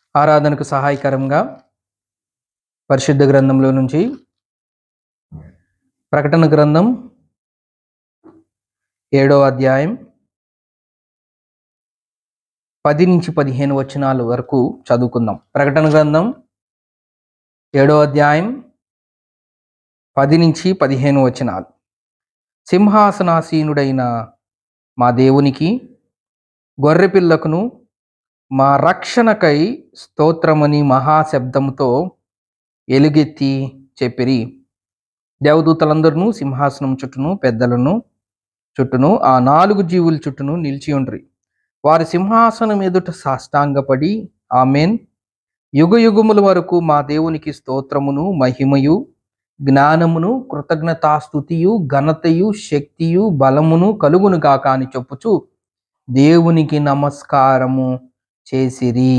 ఆరాధనకు సహాయకరంగా పరిశుద్ధ గ్రంథంలో నుంచి ప్రకటన గ్రంథం ఏడో అధ్యాయం పది నుంచి పదిహేను వచనాల వరకు చదువుకుందాం ప్రకటన గ్రంథం ఏడో అధ్యాయం పది నుంచి పదిహేను వచనాలు సింహాసనాసీనుడైన మా దేవునికి గొర్రెపిల్లకును మా రక్షణకై స్తోత్రమని మహాశబ్దముతో ఎలుగెత్తి చెప్పిరి దేవదూతలందరూ సింహాసనం చుట్టూను పెద్దలను చుట్టూను ఆ నాలుగు జీవుల చుట్టూను నిలిచి ఉండ్రి వారి సింహాసనం ఎదుట సాష్టాంగపడి ఆమెన్ యుగ యుగముల వరకు మా దేవునికి స్తోత్రమును మహిమయు జ్ఞానమును కృతజ్ఞతాస్థుతియు ఘనతయు శక్తియు బలమును కలుగును గాక అని చెప్పుచు దేవునికి నమస్కారము చేసిరి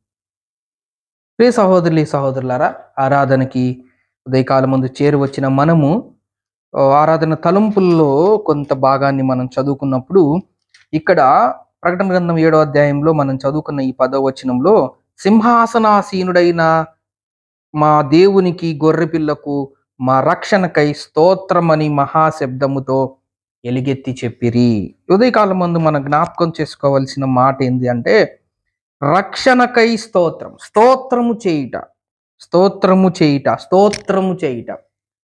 ప్రియ సహోదరులు సహోదరులారా ఆరాధనకి ఉదయకాలం ముందు చేరు వచ్చిన మనము ఆ, ఆరాధన తలంపుల్లో కొంత భాగాన్ని మనం చదువుకున్నప్పుడు ఇక్కడ ప్రకటన గ్రంథం ఏడో అధ్యాయంలో మనం చదువుకున్న ఈ పదో వచనంలో సింహాసనాసీనుడైన మా దేవునికి గొర్రెపిల్లకు మా రక్షణకై స్తోత్రమని మహాశబ్దముతో ఎలుగెత్తి చెప్పిరి ఉదయకాలం ముందు మనం జ్ఞాపకం చేసుకోవాల్సిన మాట ఏంటి అంటే రక్షణకై స్తోత్రం స్తోత్రము చేయుట స్తోత్రము చేయుట స్తోత్రము చేయుట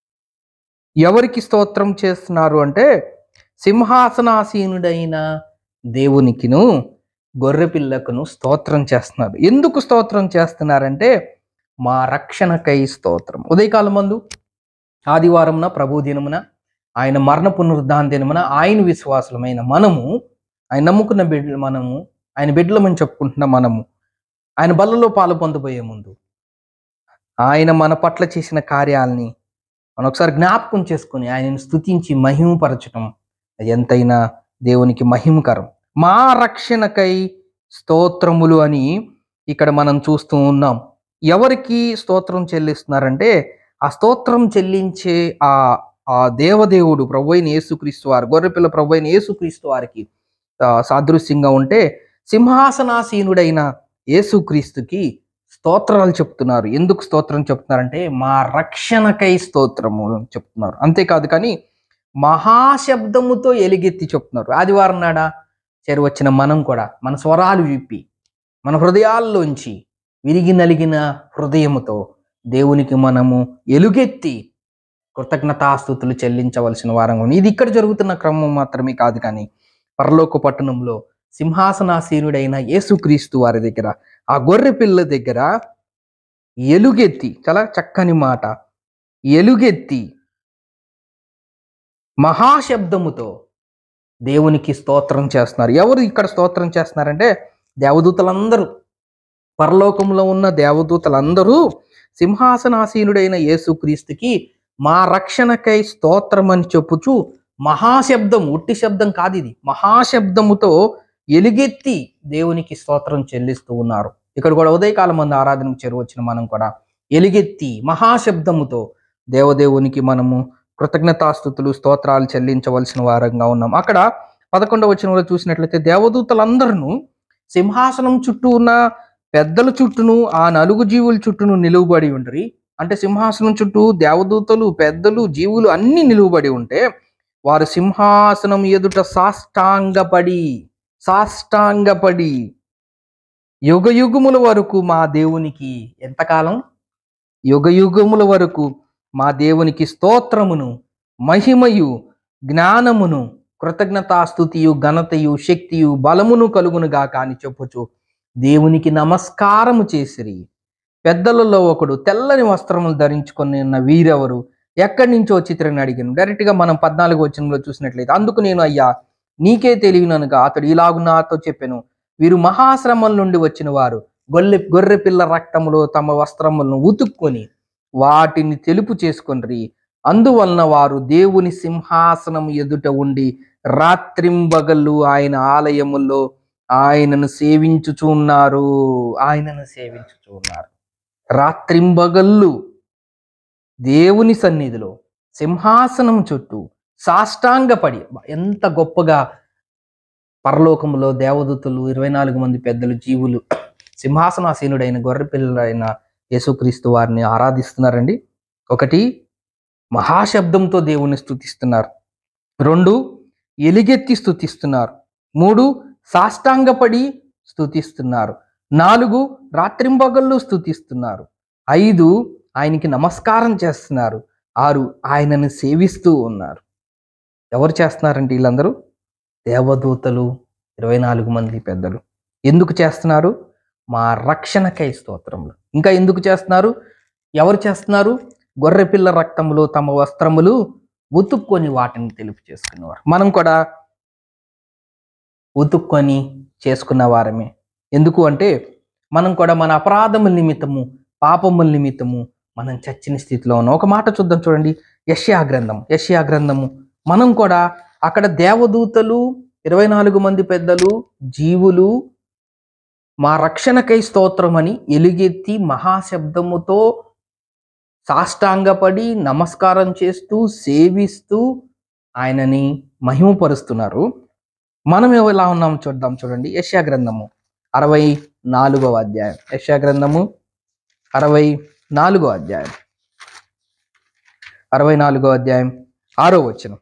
ఎవరికి స్తోత్రం చేస్తున్నారు అంటే సింహాసనాసీనుడైన దేవునికిను గొర్రెపిల్లకును స్తోత్రం చేస్తున్నారు ఎందుకు స్తోత్రం చేస్తున్నారంటే మా రక్షణకై స్తోత్రం ఉదయకాలం మందు ఆదివారమున ప్రభు దినమున ఆయన మరణ పునరుద్ధాన దినమున ఆయన విశ్వాసులమైన మనము ఆయన నమ్ముకున్న బిడ్డలు మనము ఆయన బిడ్డలమని చెప్పుకుంటున్న మనము ఆయన బల్లలో పాలు పొందబోయే ముందు ఆయన మన పట్ల చేసిన కార్యాలని మనం ఒకసారి జ్ఞాపకం చేసుకుని ఆయనను స్తుతించి మహిమపరచటం అది ఎంతైనా దేవునికి మహిమకరం మా రక్షణకై స్తోత్రములు అని ఇక్కడ మనం చూస్తూ ఉన్నాం ఎవరికి స్తోత్రం చెల్లిస్తున్నారంటే ఆ స్తోత్రం చెల్లించే ఆ ఆ దేవదేవుడు ప్రభు అయిన యేసుక్రీస్తు వారు గొర్రెపిల్ల ప్రభు అయిన యేసుక్రీస్తు వారికి ఆ, సాదృశ్యంగా ఉంటే సింహాసనాసీనుడైన యేసుక్రీస్తుకి స్తోత్రాలు చెప్తున్నారు ఎందుకు స్తోత్రం చెప్తున్నారంటే మా రక్షణకై స్తోత్రము అని చెప్తున్నారు అంతేకాదు కానీ మహాశబ్దముతో ఎలుగెత్తి చెప్తున్నారు ఆదివారం నాడ చేరి వచ్చిన మనం కూడా మన స్వరాలు విప్పి మన హృదయాల్లోంచి విరిగి నలిగిన హృదయముతో దేవునికి మనము ఎలుగెత్తి కృతజ్ఞతాస్థుతులు చెల్లించవలసిన వారంగా ఉంది ఇది ఇక్కడ జరుగుతున్న క్రమం మాత్రమే కాదు కానీ పరలోక పట్టణంలో సింహాసనాసీనుడైన యేసుక్రీస్తు వారి దగ్గర ఆ గొర్రె పిల్ల దగ్గర ఎలుగెత్తి చాలా చక్కని మాట ఎలుగెత్తి మహాశబ్దముతో దేవునికి స్తోత్రం చేస్తున్నారు ఎవరు ఇక్కడ స్తోత్రం చేస్తున్నారంటే దేవదూతలందరూ పరలోకంలో ఉన్న దేవదూతలందరూ సింహాసనాసీనుడైన యేసుక్రీస్తుకి మా రక్షణకై స్తోత్రం అని చెప్పుచు మహాశబ్దం ఉట్టి శబ్దం కాదు ఇది మహాశబ్దముతో ఎలుగెత్తి దేవునికి స్తోత్రం చెల్లిస్తూ ఉన్నారు ఇక్కడ కూడా ఉదయకాలం మంది ఆరాధనకు చేరువచ్చిన మనం కూడా ఎలుగెత్తి మహాశబ్దముతో దేవదేవునికి మనము కృతజ్ఞతాస్థుతులు స్తోత్రాలు చెల్లించవలసిన వారంగా ఉన్నాం అక్కడ పదకొండవ వచనంలో చూసినట్లయితే దేవదూతలందరూ సింహాసనం చుట్టూ ఉన్న పెద్దల చుట్టూను ఆ నలుగు జీవుల చుట్టూను నిలువబడి ఉండరి అంటే సింహాసనం చుట్టూ దేవదూతలు పెద్దలు జీవులు అన్ని నిలువబడి ఉంటే వారు సింహాసనం ఎదుట సాష్టాంగపడి సాష్టాంగపడి యుగ యుగముల వరకు మా దేవునికి ఎంతకాలం యుగ యుగముల వరకు మా దేవునికి స్తోత్రమును మహిమయు జ్ఞానమును కృతజ్ఞతాస్థుతియు ఘనతయు శక్తియు బలమును కలుగునుగా కాని చెప్పుచు దేవునికి నమస్కారము చేసిరి పెద్దలలో ఒకడు తెల్లని వస్త్రములు ధరించుకొని ఉన్న వీరెవరు ఎక్కడి నుంచో చిత్రాన్ని అడిగాను డైరెక్ట్ గా మనం పద్నాలుగు వచనంలో చూసినట్లయితే అందుకు నేను అయ్యా నీకే తెలియననుగా అతడు ఇలాగు నాతో చెప్పాను వీరు మహాశ్రమం నుండి వచ్చిన వారు గొల్లె గొర్రె పిల్ల రక్తములో తమ వస్త్రములను ఉతుక్కొని వాటిని తెలుపు చేసుకొనిరి అందువలన వారు దేవుని సింహాసనం ఎదుట ఉండి రాత్రింబగళ్ళు ఆయన ఆలయముల్లో ఆయనను సేవించుచున్నారు ఆయనను సేవించుచున్నారు రాత్రింబగళ్ళు దేవుని సన్నిధిలో సింహాసనం చుట్టూ సాష్టాంగపడి ఎంత గొప్పగా పరలోకములో దేవదూతలు ఇరవై నాలుగు మంది పెద్దలు జీవులు సింహాసనాసీనుడైన గొర్రెపిల్లడైన యేసుక్రీస్తు వారిని ఆరాధిస్తున్నారండి ఒకటి మహాశబ్దంతో దేవుణ్ణి స్తుతిస్తున్నారు రెండు ఎలిగెత్తి స్తుతిస్తున్నారు మూడు సాష్టాంగపడి స్తుతిస్తున్నారు నాలుగు రాత్రింబగళ్ళు స్తుతిస్తున్నారు ఐదు ఆయనకి నమస్కారం చేస్తున్నారు ఆరు ఆయనను సేవిస్తూ ఉన్నారు ఎవరు చేస్తున్నారంటే వీళ్ళందరూ దేవదూతలు ఇరవై నాలుగు మంది పెద్దలు ఎందుకు చేస్తున్నారు మా రక్షణకై స్తోత్రములు ఇంకా ఎందుకు చేస్తున్నారు ఎవరు చేస్తున్నారు గొర్రెపిల్ల రక్తములో తమ వస్త్రములు ఉతుక్కొని వాటిని తెలుపు చేసుకునేవారు మనం కూడా ఉతుక్కొని చేసుకున్న వారమే ఎందుకు అంటే మనం కూడా మన అపరాధముల నిమిత్తము పాపముల నిమిత్తము మనం చచ్చిన స్థితిలో ఉన్నాం ఒక మాట చూద్దాం చూడండి యష్యా గ్రంథం యష్యా గ్రంథము మనం కూడా అక్కడ దేవదూతలు ఇరవై నాలుగు మంది పెద్దలు జీవులు మా రక్షణకై స్తోత్రమని ఎలుగెత్తి మహాశబ్దముతో సాష్టాంగపడి నమస్కారం చేస్తూ సేవిస్తూ ఆయనని మహిమపరుస్తున్నారు మనం ఎలా ఉన్నాం చూద్దాం చూడండి యశా గ్రంథము అరవై నాలుగవ అధ్యాయం యశా గ్రంథము అరవై నాలుగో అధ్యాయం అరవై నాలుగో అధ్యాయం ఆరో వచనం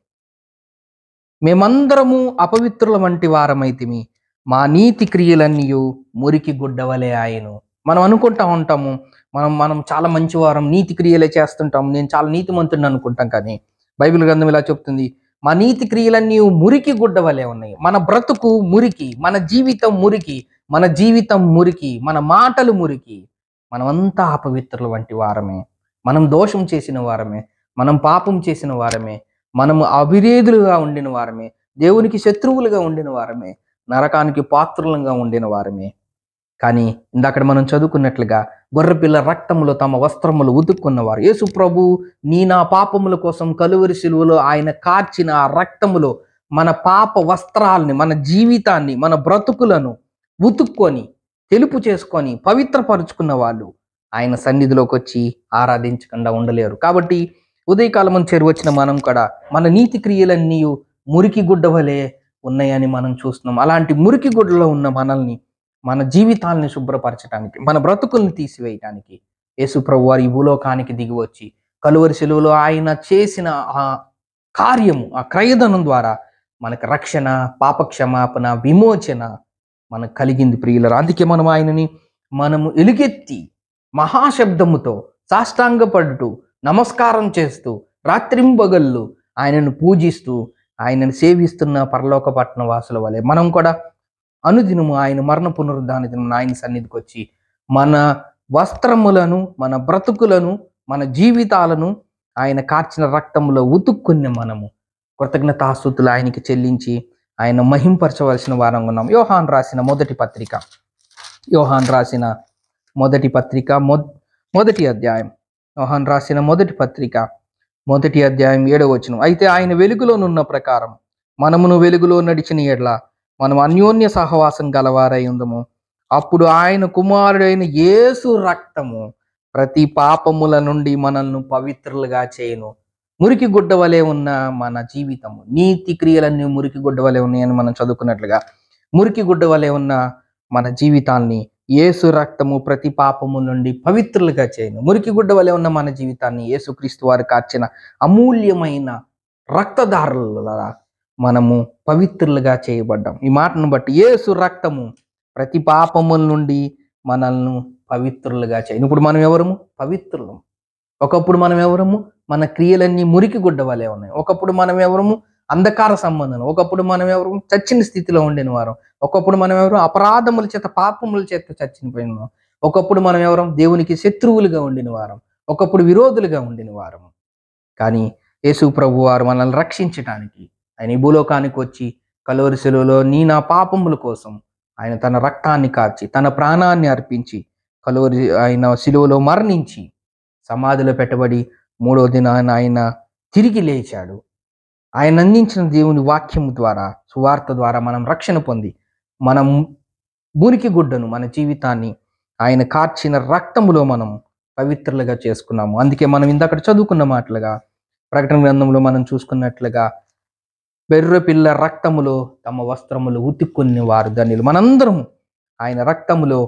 మేమందరము అపవిత్రుల వంటి వారమైతిమి మా నీతి క్రియలన్నీ మురికి గుడ్డవలే ఆయను మనం అనుకుంటా ఉంటాము మనం మనం చాలా మంచివారం నీతి క్రియలే చేస్తుంటాం నేను చాలా నీతిమంతుడిని అనుకుంటాం కానీ బైబిల్ గ్రంథం ఇలా చెప్తుంది మా నీతి క్రియలన్నీ మురికి గుడ్డ వలె ఉన్నాయి మన బ్రతుకు మురికి మన జీవితం మురికి మన జీవితం మురికి మన మాటలు మురికి మనమంతా అపవిత్రుల వంటి వారమే మనం దోషం చేసిన వారమే మనం పాపం చేసిన వారమే మనము అవిరేదులుగా ఉండిన వారమే దేవునికి శత్రువులుగా ఉండిన వారమే నరకానికి పాత్రులంగా ఉండిన వారమే కానీ ఇందాక మనం చదువుకున్నట్లుగా గొర్రెపిల్ల రక్తములో తమ వస్త్రములు ఉతుక్కున్నవారు యేసు ప్రభు నీ నా పాపముల కోసం కలువరి శిలువలో ఆయన కార్చిన ఆ రక్తములో మన పాప వస్త్రాల్ని మన జీవితాన్ని మన బ్రతుకులను ఉతుక్కొని తెలుపు చేసుకొని పవిత్రపరుచుకున్న వాళ్ళు ఆయన సన్నిధిలోకి వచ్చి ఆరాధించకుండా ఉండలేరు కాబట్టి ఉదయకాలం చేరువచ్చిన మనం కూడా మన నీతి క్రియలన్నీ మురికి గుడ్డ వలె ఉన్నాయని మనం చూస్తున్నాం అలాంటి మురికి గుడ్డలో ఉన్న మనల్ని మన జీవితాల్ని శుభ్రపరచడానికి మన బ్రతుకుల్ని తీసివేయటానికి యేసు ప్రభు వారి ఈ భూలోకానికి దిగి వచ్చి కలువరి సెలువులో ఆయన చేసిన ఆ కార్యము ఆ క్రయధనం ద్వారా మనకు రక్షణ పాపక్షమాపణ విమోచన మనకు కలిగింది ప్రియులరు అందుకే మనం ఆయనని మనము ఎలుగెత్తి మహాశబ్దముతో సాష్టాంగపడుతూ నమస్కారం చేస్తూ రాత్రింబగళ్ళు ఆయనను పూజిస్తూ ఆయనను సేవిస్తున్న పరలోక పట్టణ వాసుల వలె మనం కూడా అనుదినము ఆయన మరణ పునరుద్ధాన దినం ఆయన సన్నిధికి వచ్చి మన వస్త్రములను మన బ్రతుకులను మన జీవితాలను ఆయన కార్చిన రక్తములో ఉతుక్కున్న మనము కృతజ్ఞతాస్తుతులు ఆయనకి చెల్లించి ఆయన మహింపరచవలసిన వారం ఉన్నాం యోహాన్ రాసిన మొదటి పత్రిక యోహాన్ రాసిన మొదటి పత్రిక మొ మొదటి అధ్యాయం యోహాన్ రాసిన మొదటి పత్రిక మొదటి అధ్యాయం ఏడవ వచనం అయితే ఆయన వెలుగులోనున్న ప్రకారం మనమును వెలుగులో నడిచిన ఎడ్ల మనం అన్యోన్య సహవాసం గలవారై ఉందము అప్పుడు ఆయన కుమారుడైన యేసు రక్తము ప్రతి పాపముల నుండి మనల్ని పవిత్రులుగా చేయను మురికి గుడ్డ వలె ఉన్న మన జీవితము నీతి క్రియలన్నీ మురికి గుడ్డ వలె ఉన్నాయని మనం చదువుకున్నట్లుగా మురికి గుడ్డ వలె ఉన్న మన జీవితాన్ని యేసు రక్తము ప్రతి పాపము నుండి పవిత్రులుగా చేయను మురికి గుడ్డ వలె ఉన్న మన జీవితాన్ని యేసుక్రీస్తు వారు కార్చిన అమూల్యమైన రక్తదారుల మనము పవిత్రులుగా చేయబడ్డాం ఈ మాటను బట్టి యేసు రక్తము ప్రతి పాపముల నుండి మనల్ని పవిత్రులుగా చేయను ఇప్పుడు మనం ఎవరము పవిత్రులం ఒకప్పుడు మనం ఎవరము మన క్రియలన్నీ మురికి గుడ్డ వలె ఉన్నాయి ఒకప్పుడు మనం ఎవరము అంధకార సంబంధం ఒకప్పుడు మనం ఎవరు చచ్చిన స్థితిలో ఉండిన వారం ఒకప్పుడు మనం ఎవరు అపరాధముల చేత పాపముల చేత చచ్చిపోయిన వారం ఒకప్పుడు మనం ఎవరం దేవునికి శత్రువులుగా ఉండిన వారం ఒకప్పుడు విరోధులుగా ఉండిన వారం కానీ యేసు ప్రభు వారు మనల్ని రక్షించటానికి ఆయన ఈ భూలోకానికి వచ్చి కలోరి సెలువులో నీ నా పాపముల కోసం ఆయన తన రక్తాన్ని కార్చి తన ప్రాణాన్ని అర్పించి కలోరి ఆయన శిలువలో మరణించి సమాధిలో పెట్టబడి మూడో దినాన ఆయన తిరిగి లేచాడు ఆయన అందించిన దేవుని వాక్యము ద్వారా సువార్త ద్వారా మనం రక్షణ పొంది మనం మురికి గుడ్డను మన జీవితాన్ని ఆయన కార్చిన రక్తములో మనం పవిత్రులుగా చేసుకున్నాము అందుకే మనం ఇందాక చదువుకున్న మాటలుగా ప్రకటన గ్రంథంలో మనం చూసుకున్నట్లుగా బెర్రె పిల్ల రక్తములో తమ వస్త్రములు ఉతుక్కుని వారు ధన్యులు మనందరము ఆయన రక్తములో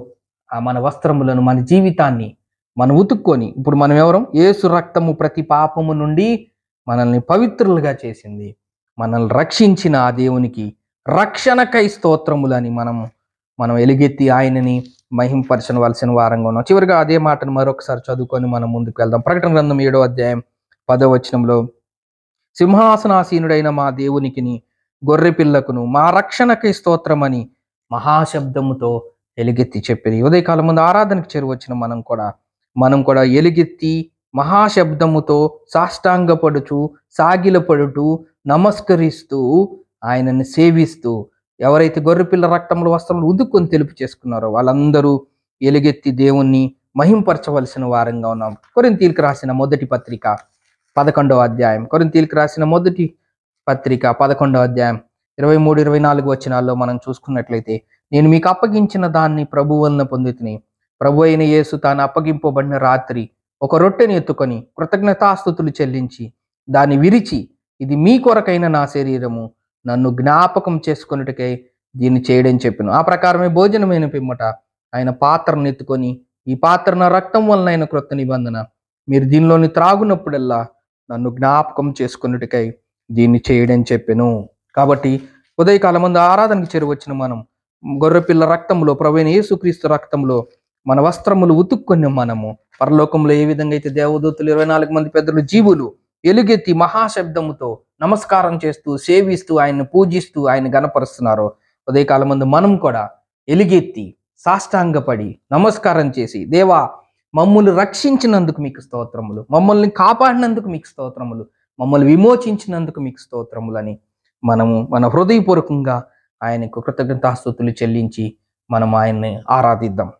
ఆ మన వస్త్రములను మన జీవితాన్ని మనం ఉతుక్కొని ఇప్పుడు మనం ఎవరం ఏసు రక్తము ప్రతి పాపము నుండి మనల్ని పవిత్రులుగా చేసింది మనల్ని రక్షించిన ఆ దేవునికి రక్షణకై స్తోత్రములని మనము మనం ఎలుగెత్తి ఆయనని మహింపరచవలసిన వారంగా ఉన్నాం చివరిగా అదే మాటను మరొకసారి చదువుకొని మనం ముందుకు వెళ్దాం ప్రకటన గ్రంథం ఏడో అధ్యాయం పదో వచనంలో సింహాసనాసీనుడైన మా దేవునికిని గొర్రె పిల్లకును మా రక్షణకై స్తోత్రమని మహాశబ్దముతో ఎలుగెత్తి చెప్పింది ఉదయకాలం ముందు ఆరాధనకు చేరువచ్చిన మనం కూడా మనం కూడా ఎలుగెత్తి మహాశబ్దముతో సాష్టాంగపడుచు సాగిలపడుతూ నమస్కరిస్తూ ఆయనని సేవిస్తూ ఎవరైతే గొర్రెపిల్ల రక్తంలో వస్త్రములు ఉదుక్కొని తెలుపు చేసుకున్నారో వాళ్ళందరూ ఎలుగెత్తి దేవుణ్ణి మహింపరచవలసిన వారంగా ఉన్నాం కొరింతీలకు రాసిన మొదటి పత్రిక పదకొండవ అధ్యాయం కొరింతీలకు రాసిన మొదటి పత్రిక పదకొండవ అధ్యాయం ఇరవై మూడు ఇరవై నాలుగు వచనాల్లో మనం చూసుకున్నట్లయితే నేను మీకు అప్పగించిన దాన్ని ప్రభు వలన పొందుతుని ప్రభు అయిన యేసు తాను అప్పగింపబడిన రాత్రి ఒక రొట్టెని ఎత్తుకొని కృతజ్ఞతాస్థుతులు చెల్లించి దాన్ని విరిచి ఇది మీ కొరకైన నా శరీరము నన్ను జ్ఞాపకం చేసుకొనుటకై దీన్ని చేయడం చెప్పిన ఆ ప్రకారమే భోజనమైన పిమ్మట ఆయన పాత్రను ఎత్తుకొని ఈ పాత్ర నా రక్తం వలన అయిన క్రొత్త నిబంధన మీరు దీనిలోని త్రాగునప్పుడల్లా నన్ను జ్ఞాపకం చేసుకున్నట్టుకై దీన్ని చేయడం చెప్పెను కాబట్టి ఉదయకాలం ముందు ఆరాధనకు చేరువచ్చిన మనం గొర్రెపిల్ల రక్తంలో ప్రవీణ యేసుక్రీస్తు రక్తంలో మన వస్త్రములు ఉతుక్కొని మనము పరలోకంలో ఏ విధంగా అయితే దేవదూతులు ఇరవై నాలుగు మంది పెద్దలు జీవులు ఎలుగెత్తి మహాశబ్దముతో నమస్కారం చేస్తూ సేవిస్తూ ఆయన్ని పూజిస్తూ ఆయన గనపరుస్తున్నారో ఉదయకాలం ముందు మనం కూడా ఎలుగెత్తి సాష్టాంగపడి నమస్కారం చేసి దేవా మమ్మల్ని రక్షించినందుకు మీకు స్తోత్రములు మమ్మల్ని కాపాడినందుకు మీకు స్తోత్రములు మమ్మల్ని విమోచించినందుకు మీకు స్తోత్రములని మనము మన హృదయపూర్వకంగా ఆయనకు కృతజ్ఞతాస్తుతులు చెల్లించి మనం ఆయన్ని ఆరాధిద్దాం